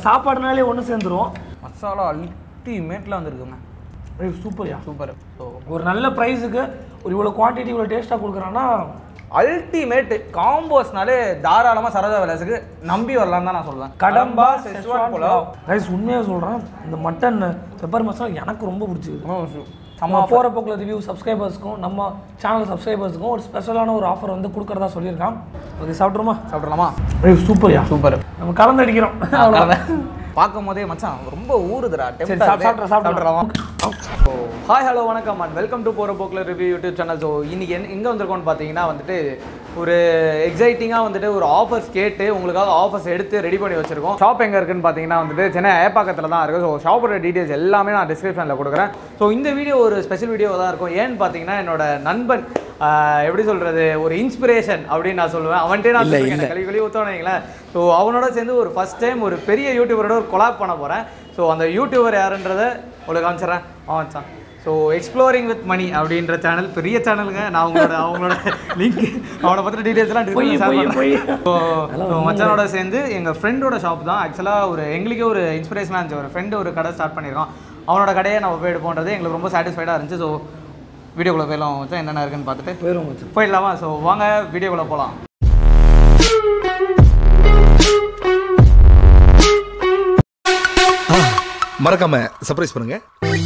சாப்பாடுனாலே ஒன்று சேர்ந்துரும் மசாலா அல்டிமேட்டில் வந்திருக்குங்க ஏய் சூப்பர்யா சூப்பர் ஸோ ஒரு நல்ல ப்ரைஸுக்கு ஒரு இவ்வளோ குவான்டிட்டி இவ்வளோ டேஸ்ட்டாக கொடுக்குறான்னா அல்டிமேட் காம்போஸ்னாலே தாராளமாக சரோஜா விலாஸுக்கு நம்பி வரலாம் தான் நான் சொல்லுவேன் கடம்பா schezwan schezwan pulao pulao rice உண்மையாக சொல்கிறேன் இந்த மட்டன் பெப்பர் மசாலா எனக்கு ரொம்ப பிடிச்சிருக்கு செம்ம நம்ம போகிற போக்கில் ரிவ்யூ சப்ஸ்கிரைபர்ஸ்க்கும் நம்ம சேனல் சப்ஸ்கிரைபர்ஸ்க்கும் ஒரு ஸ்பெஷலான ஒரு ஆஃபர் வந்து கொடுக்குறதா சொல்லியிருக்கான் ஓகே சாப்பிட்ருமா சாப்பிட்றலாமா ஏய் சூப்பர்யா சூப்பர் நம்ம கலந்து அடிக்கிறோம் பார்க்கும் போதே மச்சான் ரொம்ப ஊறுதுடா சரி சாப்பிட்டு சாப்பிட்ற சாப்பிட்றலாமா சாப்பிட்றலாமா ஹாய் ஹலோ வணக்கம் அண்ட் வெல்கம் டு போகிற போக்கில் ரிவ்யூ யூடியூப் சேனல் ஸோ இன்னைக்கு என் எங்கே வந்திருக்கோம்னு பார்த்தீங்கன்னா வந்துட்டு ஒரு எக்ஸைட்டிங்காக வந்துட்டு ஒரு ஆஃபர்ஸ் கேட்டு உங்களுக்காக ஆஃபர்ஸ் எடுத்து ரெடி பண்ணி வச்சிருக்கோம் ஷாப் எங்கே இருக்குன்னு பார்த்தீங்கன்னா வந்துட்டு சென்னை ஏப்பாக்கத்தில் தான் இருக்குது ஸோ ஷாப்போட டீட்டெயில்ஸ் எல்லாமே நான் டிஸ்கிரிப்ஷனில் கொடுக்குறேன் ஸோ இந்த வீடியோ ஒரு ஸ்பெஷல் வீடியோ தான் இருக்கும் ஏன்னு பார்த்தீங்கன்னா என்னோட நண்பன் ஆஹ், எப்படி சொல்கிறது ஒரு இன்ஸ்பிரேஷன் அப்படின்னு நான் சொல்லுவேன் அவன்கிட்டே நான் சொல்லுவேன் கழுவி கழுவி ஊற்றவனீங்களேன் ஸோ அவனோட சேர்ந்து ஒரு ஃபஸ்ட் டைம் ஒரு பெரிய யூடியூபரோட ஒரு கொலாப் பண்ண போகிறேன் ஸோ அந்த யூடியூபர் யாருன்றதை உங்களுக்கு காமிச்சிடுறேன் அவன் சான் ஸோ எக்ஸ்ப்ளோரிங் வித் மணி அப்படின்ற சேனல் பெரிய சேனலுங்க நான் உங்களோட அவங்களோட லிங்க் அவனை பற்றின டீட்டெயில்ஸ்லாம் பொய், பொய், பொய். ஸோ மச்சானோட சேர்ந்து எங்கள் ஃப்ரெண்டோட ஷாப் தான் ஆக்சுவலாக ஒரு எங்களுக்கே ஒரு இன்ஸ்பிரேஷனாக இருந்துச்சு ஒரு ஃப்ரெண்டு ஒரு கடை ஸ்டார்ட் பண்ணியிருக்கோம் அவனோட கடையை நம்ம போய் எடுப்போன்றது எங்களுக்கு ரொம்ப சாட்டிஸ்ஃபைடாக இருந்துச்சு ஸோ வீடியோக்குள்ளே போயிடலாம் வச்சா என்னென்ன இருக்குன்னு பார்த்துட்டு போயிடும் மச்சான் போயிடலாமா ஸோ வாங்க வீடியோக்குள்ளே போகலாம் மறக்காம சர்ப்ரைஸ் பண்ணுங்க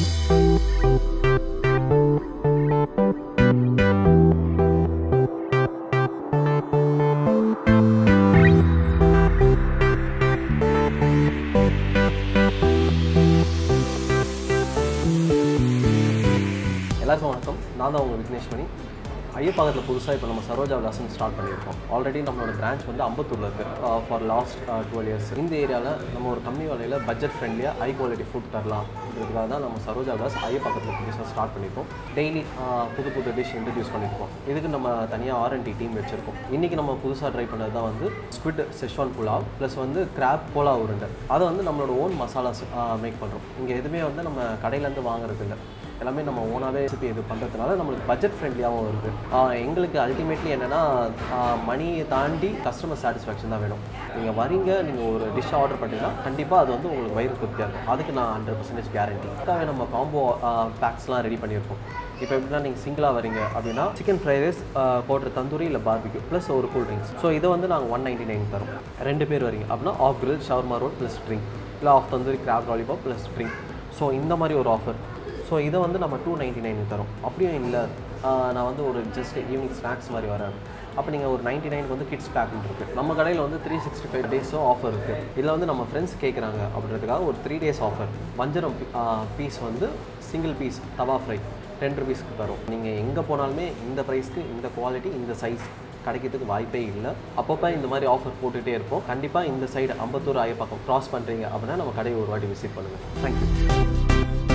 எல்லாருக்கும் வணக்கம் நான் தான் உங்கள் விக்னேஷ் மணி ஐயப்பாக்கத்தில் புதுசாக இப்போ நம்ம சரோஜா விலாசன் ஸ்டார்ட் பண்ணியிருக்கோம் ஆல்ரெடி நம்மளோட பிரான்ச் வந்து அம்பத்தூரில் இருக்குது ஃபார் லாஸ்ட் டுவெல் இயர்ஸ் இந்த ஏரியாவில் நம்ம ஒரு கம்மி விலையில் பட்ஜெட் ஃப்ரெண்ட்லியாக ஹை குவாலிட்டி ஃபுட் தரலாம்ன்றதுக்காக தான் நம்ம சரோஜா விலாஸ் ஐயப்பாக்கத்தில் புதுசாக ஸ்டார்ட் பண்ணியிருக்கோம் டெய்லி புது புது டிஷ் இன்ட்ரடியூஸ் பண்ணியிருக்கோம் இதுக்கு நம்ம தனியாக ஆர்என்டி டீம் வச்சுருக்கோம் இன்றைக்கி நம்ம புதுசாக ட்ரை பண்ணது தான் வந்து ஸ்குவிட் செஷ்வான் புலாவ் ப்ளஸ் வந்து கிராப் கோலா உருண்டை அதை வந்து நம்மளோட ஓன் மசாலாஸ் மேக் பண்ணுறோம் இங்கே எதுவுமே வந்து நம்ம கடையிலேருந்து வாங்குறது இல்லை எல்லாமே நம்ம ஓனாகவே ரெசிபி இது பண்ணுறதுனால நம்மளுக்கு பட்ஜெட் ஃப்ரெண்ட்லியாகவும் வருது ஆஹ் எங்களுக்கு அல்டிமேட்லி என்னென்னா மணியை தாண்டி கஸ்டமர் சாட்டிஸ்ஃபேக்ஷன் தான் வேணும் நீங்கள் வரீங்க நீங்கள் ஒரு டிஷ் ஆர்டர் பண்ணிங்கன்னா கண்டிப்பாக அது வந்து உங்களுக்கு வயிறு திருப்தியாக இருக்கும் அதுக்கு நான் ஹண்ட்ரட் பர்சன்டேஜ் கேரண்டி அதுக்காக நம்ம காம்போ பேக்ஸ்லாம் ரெடி பண்ணியிருக்கோம் இப்போ எப்படின்னா நீங்கள் சிங்கிளாக வரீங்க அப்படின்னா சிக்கன் ஃப்ரைட் ரைஸ் போடுற தந்தூரி இல்லை பார்பிக்யூ ப்ளஸ் ஒரு கூல் ட்ரிங்க்ஸ் ஸோ இதை வந்து நாங்கள் ஒன் நைன்ட்டி நைன் தரோம் ரெண்டு பேர் வரீங்க அப்படின்னா ஆஃப் கிரில் ஷவர்மா ரோட் ப்ளஸ் ட்ரிங்க் இல்லை half tandoori crab lollipop plus drink so இந்த மாதிரி ஒரு ஆஃபர் ஸோ இதை வந்து நம்ம டூ நைன்ட்டி நைன் தரோம் அப்படியும் இல்லை நான் வந்து ஒரு ஜஸ்ட் ஈவினிங் ஸ்நாக்ஸ் மாதிரி வரேன் அப்போ நீங்கள் ஒரு நைன்ட்டி நைனுக்கு வந்து கிட்ஸ் பேக்னு இருக்குது நம்ம கடையில் வந்து த்ரீ சிக்ஸ்டி ஃபைவ் டேஸும் ஆஃபர் இருக்குது இதில் வந்து நம்ம ஃப்ரெண்ட்ஸ் கேட்குறாங்க அப்படின்றதுக்காக ஒரு த்ரீ டேஸ் ஆஃபர் வஞ்சரம் பீஸ் வந்து single piece tawa fry ten ருபீஸ்க்கு தரும் நீங்கள் எங்கே போனாலுமே இந்த ப்ரைஸ்க்கு இந்த குவாலிட்டி இந்த சைஸ் கிடைக்கிறதுக்கு வாய்ப்பே இல்லை அப்பப்போ இந்த மாதிரி ஆஃபர் போட்டுகிட்டே இருப்போம் கண்டிப்பாக இந்த சைடு அம்பத்தூர் ஆயப்பாக்கம் க்ராஸ் பண்ணுறீங்க அப்படின்னா நம்ம கடையை ஒரு வாட்டி விசிட் பண்ணுங்கள் தேங்க்யூ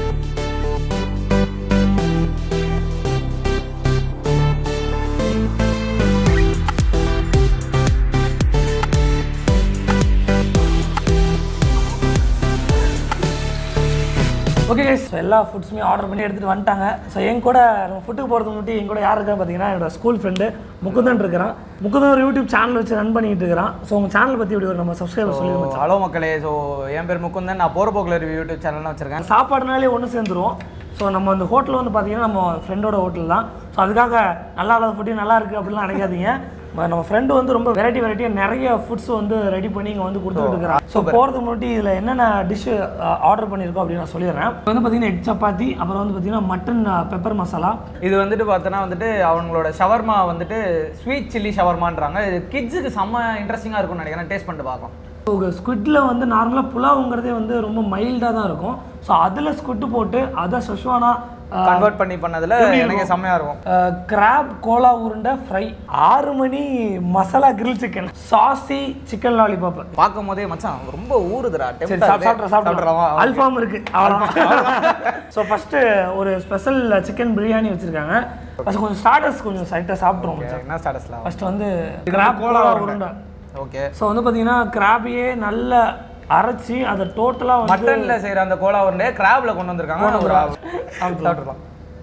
ஓகே கைஸ் எல்லா ஃபுட்ஸுமே ஆர்டர் பண்ணி எடுத்துகிட்டு வந்துட்டாங்க ஸோ என் கூட நம்ம ஃபுட்டுக்கு போகிறதுக்கு முன்னாடி என் கூட யார் இருக்கான்னு பார்த்தீங்கன்னா என்னோட ஸ்கூல் ஃப்ரெண்டு முகுந்தன் இருக்கிறான் முகுந்தன் ஒரு யூடியூப் சேனல் வச்சு ரன் பண்ணிட்டு இருக்கிறான் ஸோ உங்கள் சேனல் பற்றி இப்படி ஒரு நம்ம சப்ஸ்கிரைபர் சொல்லிடுவோம் ஹலோ மக்களே ஸோ என் பேர் முகுந்தன் நான் போகிற போக்கில் ரிவ்யூ யூடியூப் சேனல் வச்சிருக்கேன் சாப்பாடுனாலே ஒன்று சேர்ந்துரும் ஸோ நம்ம அந்த ஹோட்டல் வந்து பார்த்தீங்கன்னா நம்ம ஃப்ரெண்டோட ஹோட்டல் தான் ஸோ அதுக்காக நல்லா இல்லாத ஃபுட்டு நல்லா இருக்குது அப்படிலாம் நினைக்காதீங்க ம- நம்ம ஃப்ரெண்டு வந்து ரொம்ப வெரைட்டி வெரைட்டியாக நிறைய ஃபுட்ஸ் வந்து ரெடி பண்ணி இங்கே வந்து கொடுத்துட்டு இருக்கிறான் ஸோ போகிறதுக்கு முன்னாடி இதில் என்னென்ன டிஷ்ஷு ஆர்டர் பண்ணியிருக்கோம் அப்படின்னு நான் சொல்லிடுறேன் இப்போ வந்து பார்த்தீங்கன்னா எக் சப்பாத்தி அப்புறம் வந்து பார்த்தீங்கன்னா மட்டன் பெப்பர் மசாலா இது வந்துட்டு பார்த்தோன்னா வந்துட்டு அவங்களோட ஷவர்மா வந்துட்டு ஸ்வீட் சில்லி ஷவர்மான்றாங்க இது கிட்ஸுக்கு செம்ம இன்ட்ரெஸ்டிங்காக இருக்கும்னு நினைக்கிறேன் டேஸ்ட் பண்ணிட்டு பார்க்கலாம் ஸ்குவிட்டில் வந்து நார்மலாக புலாவுங்கிறதே வந்து ரொம்ப மைல்டாக தான் இருக்கும் ஸோ அதில் ஸ்குவிட்டு போட்டு அதை சஷ்வானா கன்வெர்ட் பண்ணி பண்ணதில் எப்படி எனக்கு இருக்கும்? செம்மையாக இருக்கும் கிராப் கோலா உருண்டை ஃப்ரை ஆறு மணி மசாலா கிரில் சிக்கன் சாசி சிக்கன் லாலிபாப் பார்க்கும் போதே மச்சான் ரொம்ப ஊறுதுடா சரி Tempt ஆகுது. சாப்பிட்ற சாப்பிட்றலாமா? சாப்பிட்றலாம் அல்ஃபாம் இருக்கு அவ்வளோதான் ஸோ ஃபஸ்ட்டு ஒரு ஸ்பெஷல் சிக்கன் பிரியாணி வச்சுருக்காங்க ஃபஸ்ட் கொஞ்சம் ஸ்டார்டர்ஸ் கொஞ்சம் சைட்டாக சாப்பிட்ருவோம் Okay, என்ன ஸ்டாட்டஸ்லாம் ஃபர்ஸ்ட் வந்து கிராப் கோலா உருண்டை ஓகே ஸோ வந்து பார்த்தீங்கன்னா கிராபையே நல்லா அரைச்சி அதை டோட்டலாக வந்து மட்டன்ல செய்யற அந்த கோலா உருண்டையை கிராப்ல கொண்டு வந்திருக்காங்க கொண்டு ஒரு வந்திருக்காங்க. சாப்பிட்டுலாம்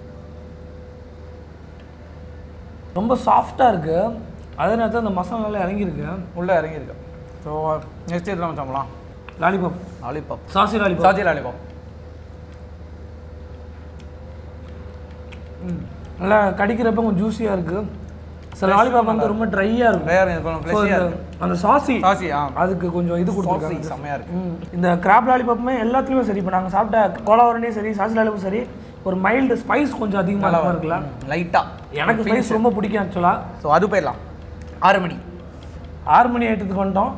ரொம்ப சாஃப்டாக இருக்குது அதே நேரத்தில் அந்த மசாலால இறங்கியிருக்கு உள்ள இறங்கியிருக்கு ஸோ நெக்ஸ்ட் இதில் வச்சோம்லாம் லாலிபாப் லாலிபாப் சாசி லாலிபாப் சாஜி லாலிபாப் நல்லா கடிக்கிறப்ப கொஞ்சம் ஜூஸியாக இருக்குது சில லாலிபாப் வந்து ரொம்ப ட்ரையாக இருக்கும் வேற இது So, ஃப்ளஷியாக இந்த- இருக்கு அந்த சாசி சாசி ஆ அதுக்கு கொஞ்சம் இது சாசி கொடுத்துருக்காங்க செம்மையாக இருக்கு ம். இந்த கிராப் லாலிபாப்புமே எல்லாத்துலேயுமே சரி இப்போ நாங்கள் சாப்பிட்ட கோலாவரண்டியும் சரி சாசி லாலிபாப்பும் சரி ஒரு மைல்டு ஸ்பைஸ் கொஞ்சம் அதிகமாக இருக்குல்ல லைட்டாக எனக்கு ஸ்பைஸ் ரொம்ப பிடிக்கும் ஆக்சுவலாக ஸோ அது போயிடலாம் ஆறு மணி ஆறு மணி ஐட்டத்துக்கு வந்துட்டோம்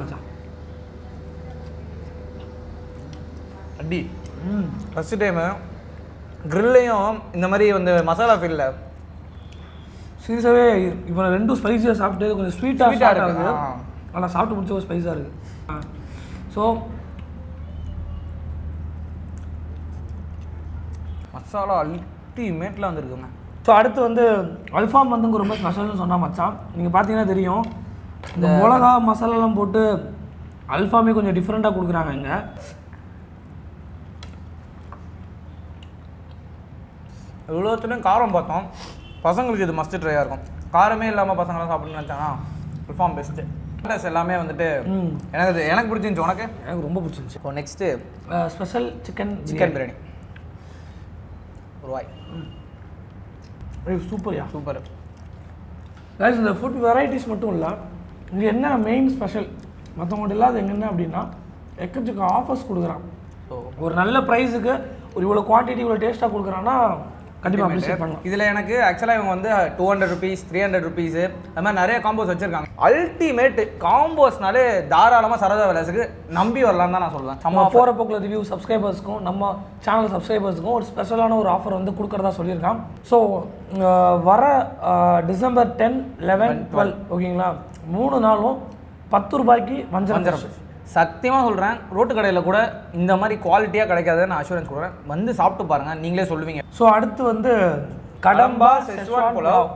அடி ம் ஃபஸ்ட்டு டைமு க்ரில்லையும் இந்த மாதிரி வந்து மசாலா ஃபீல்ல சீரியஸாகவே இப்போ நான் ரெண்டும் ஸ்பைஸியாக சாப்பிட்டு கொஞ்சம் ஸ்வீட்டாக Sweet ஆ ஸ்டார்ட் இருக்கு. ஆகுது ஆ. ஆனால் சாப்பிட்டு முடிச்ச ஒரு ஸ்பைஸாக இருக்குது ஸோ மசாலா அல்டிமேட்டில் வந்துருக்குங்க ஸோ அடுத்து வந்து அல்ஃபாம் வந்து ரொம்ப ஸ்பெஷல்னு சொன்னா மச்சான் நீங்கள் பார்த்தீங்கன்னா தெரியும் இந்த மிளகா மசாலாலாம் போட்டு அல்ஃபாமே கொஞ்சம் டிஃப்ரெண்ட்டாக கொடுக்குறாங்க இங்கே இவ்வளோத்துலையும் காரம் பார்த்தோம் பசங்களுக்கு இது மஸ்ட் ட்ரையாக இருக்கும் காரமே இல்லாமல் பசங்களாம் சாப்பிடணும்னு நினச்சாங்கன்னா ரிஃபார்ம் பெஸ்ட்டு ட்ரெஸ் எல்லாமே வந்துட்டு ம் எனக்கு இது எனக்கு பிடிச்சிருந்துச்சு உனக்கு எனக்கு ரொம்ப பிடிச்சிருந்துச்சு இப்போ next special chicken chicken biryani ரூபாய் சூப்பர்யா சூப்பர் கைஸ் இந்த ஃபுட் வெரைட்டிஸ் மட்டும் இல்லை இங்கே என்ன மெயின் ஸ்பெஷல் மற்றவங்கள்ட்ட இல்லாத எங்க என்ன அப்படின்னா எக்கச்சக்க ஆஃபர்ஸ் கொடுக்குறான் ஸோ ஒரு நல்ல ப்ரைஸுக்கு ஒரு இவ்வளோ குவான்டிட்டி இவ்வளோ டேஸ்ட்டாக கொடுக்குறான்னா கண்டிப்பாக அப்ரிஷியேட் பண்ணலாம் இதில் எனக்கு ஆக்சுவலாக இவங்க வந்து two hundred rupees three hundred rupees அது மாதிரி நிறைய காம்போஸ் வச்சிருக்காங்க அல்டிமேட் காம்போஸ்னாலே தாராளமாக சரோஜா விலாஸுக்கு நம்பி வரலாம்னு தான் நான் சொல்லுவேன் நம்ம செம்ம போகிற போக்கில் ரிவ்யூ சப்ஸ்கிரைபர்ஸ்க்கும் நம்ம சேனல் சப்ஸ்கிரைபர்ஸ்க்கும் ஒரு ஸ்பெஷலான ஒரு ஆஃபர் வந்து கொடுக்குறதா சொல்லியிருக்கான் ஸோ வர டிசம்பர் டென் லெவன் டுவெல் ஓகேங்களா மூணு நாளும் பத்து ரூபாய்க்கு வஞ்சரம் வஞ்சரம் சத்தியமாக சொல்கிறேன் ரோட்டு கடையில் கூட இந்த மாதிரி குவாலிட்டியாக கிடைக்காதுன்னு நான் அஷூரன்ஸ் கொடுக்குறேன் வந்து சாப்பிட்டு பாருங்கள் நீங்களே சொல்லுவீங்க ஸோ அடுத்து வந்து கடம்பா schezwan schezwan pulao. Pulao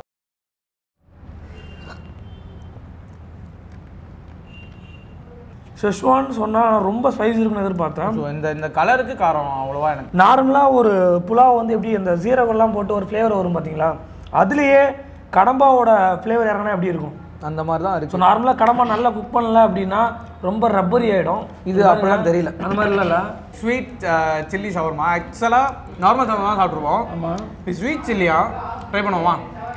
schezwan சொன்னால் ரொம்ப ஸ்பைஸ் இருக்குன்னு எதிர்பார்த்தேன் ஸோ இந்த இந்த கலருக்கு காரம் அவ்வளோவா எனக்கு நார்மலாக ஒரு புலாவ் வந்து எப்படி இந்த ஜீரகம்லாம் போட்டு ஒரு ஃப்ளேவர் வரும் பார்த்தீங்களா அதுலேயே கடம்பாவோட ஃப்ளேவர் இறங்கினா எப்படி இருக்கும் அந்த மாதிரி தான் ஸோ இருக்கு நார்மலாக கடம்பா நல்லா குக் பண்ணல அப்படின்னா ரொம்ப ரப்பரி ஆகிடும் இது அப்படிலாம் தெரியல அந்த மாதிரி இல்லைல்ல ஸ்வீட் சில்லி ஷவர்மா ஆக்சுவலாக நார்மல் ஷவர்மா தான் சாப்பிட்ருப்போம் ஆமாம் இது ஸ்வீட் சில்லியா ட்ரை பண்ணுவோமா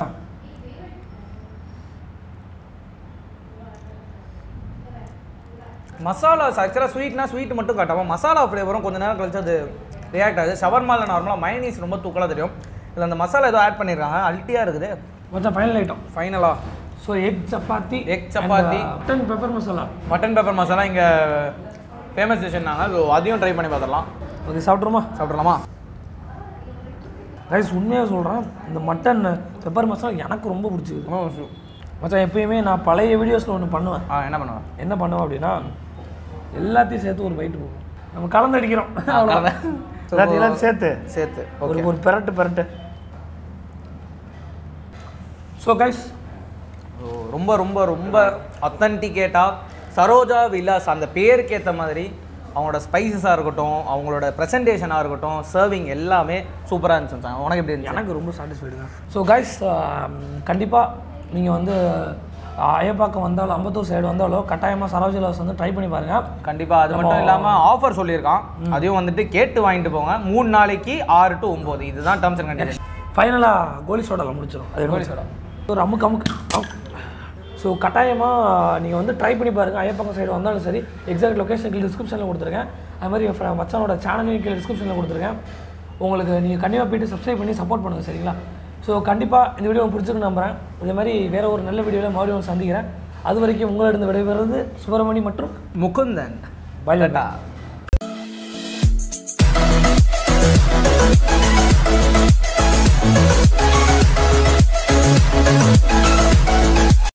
மசாலா ஆக்சுவலாக ஸ்வீட்னா ஸ்வீட் மட்டும் காட்டாமல் மசாலா ஃப்ளேவரும் கொஞ்ச நேரம் கழிச்சு அது ரியாக்ட் ஆகுது ஷவர்மாவில் நார்மலாக மைனீஸ் ரொம்ப தூக்கலாக தெரியும் இதில் அந்த மசாலா ஏதோ ஆட் பண்ணியிருக்காங்க அல்ட்டியாக இருக்குது கொஞ்சம் ஃபைனல் ஐட்டம் ஃபைனலாக so egg chapati Egg chapati. Mutton pepper masala mutton pepper masala இங்கே ஃபேமஸ் டிஷ்னாங்க ஸோ அதையும் ட்ரை பண்ணி பார்த்துடலாம் ஓகே சாப்பிட்ருமா சாப்பிட்றலாமா ரைஸ் உண்மையாக சொல்கிறேன் இந்த மட்டன் பெப்பர் மசாலா எனக்கு ரொம்ப பிடிச்சிருக்கு மச்சான் எப்பயுமே நான் பழைய வீடியோஸில் ஒன்று பண்ணுவேன் ஆ என்ன பண்ணுவேன் என்ன பண்ணுவேன் அப்படின்னா எல்லாத்தையும் சேர்த்து ஒரு பைட்டு போகும் நம்ம கலந்து அடிக்கிறோம் அவ்வளவுதான். So, எல்லாத்தையும் எல்லாத்தையும் சேர்த்து சேர்த்து ஒரு ஓகே ஒரு பெரட்டு பெரட்டு ஸோ கைஸ் ரொம்ப ரொம்ப ரொம்ப அத்தன்டிகேட்டாக சரோஜா விலாஸ் அந்த பேருக்கு ஏற்ற மாதிரி அவங்களோட ஸ்பைசஸாக இருக்கட்டும் அவங்களோட ப்ரெசன்டேஷனாக இருக்கட்டும் சர்விங் எல்லாமே சூப்பராக இருந்துச்சு மச்சான். உனக்கு எப்படி இருந்துச்சு எனக்கு ரொம்ப சாட்டிஸ்ஃபைடு தான் ஸோ கைஸ் கண்டிப்பாக நீங்கள் வந்து ஆஹ், அயப்பாக்கம் வந்தாலும் அம்பத்தூர் சைடு வந்தாலும் கட்டாயமாக சரோஜா விலாஸ் வந்து ட்ரை பண்ணி பாருங்கள் கண்டிப்பாக அது மட்டும் இல்லாமல் ஆஃபர் சொல்லியிருக்கான் அதையும் வந்துட்டு கேட்டு வாங்கிட்டு போங்க மூணு நாளைக்கு ஆறு டு ஒம்பது இதுதான் டேர்ம்ஸ் அண்ட் கண்டிஷன் ஃபைனலாக கோலி சோடாவில் முடிச்சிடும் அது கோலி சோடா. ஒரு அமுக்கு அமுக்கு ஸோ கட்டாயமாக நீங்கள் வந்து ட்ரை பண்ணி பாருங்கள் ஐயப்பக்கம் சைடு வந்தாலும் சரி எக்ஸாக்ட் லொக்கேஷன் கீழே டிஸ்கிரிப்ஷனில் கொடுத்துருக்கேன் அது மாதிரி என் ஃப்ர- மச்சானோட சேனலையும் கீழே டிஸ்கிரிப்ஷனில் கொடுத்துருக்கேன் உங்களுக்கு நீங்கள் கண்டிப்பாக போயிட்டு சப்ஸ்கிரைப் பண்ணி சப்போர்ட் பண்ணுங்கள் சரிங்களா ஸோ கண்டிப்பாக இந்த வீடியோ பிடிச்சிருக்கு நம்புறேன் இதே மாதிரி வேறு ஒரு நல்ல வீடியோவில் மறுபடியும் சந்திக்கிறேன் அது வரைக்கும் உங்களிடம் விடைபெறுவது சுப்பிரமணி மற்றும் முகுந்தன் பை டாடா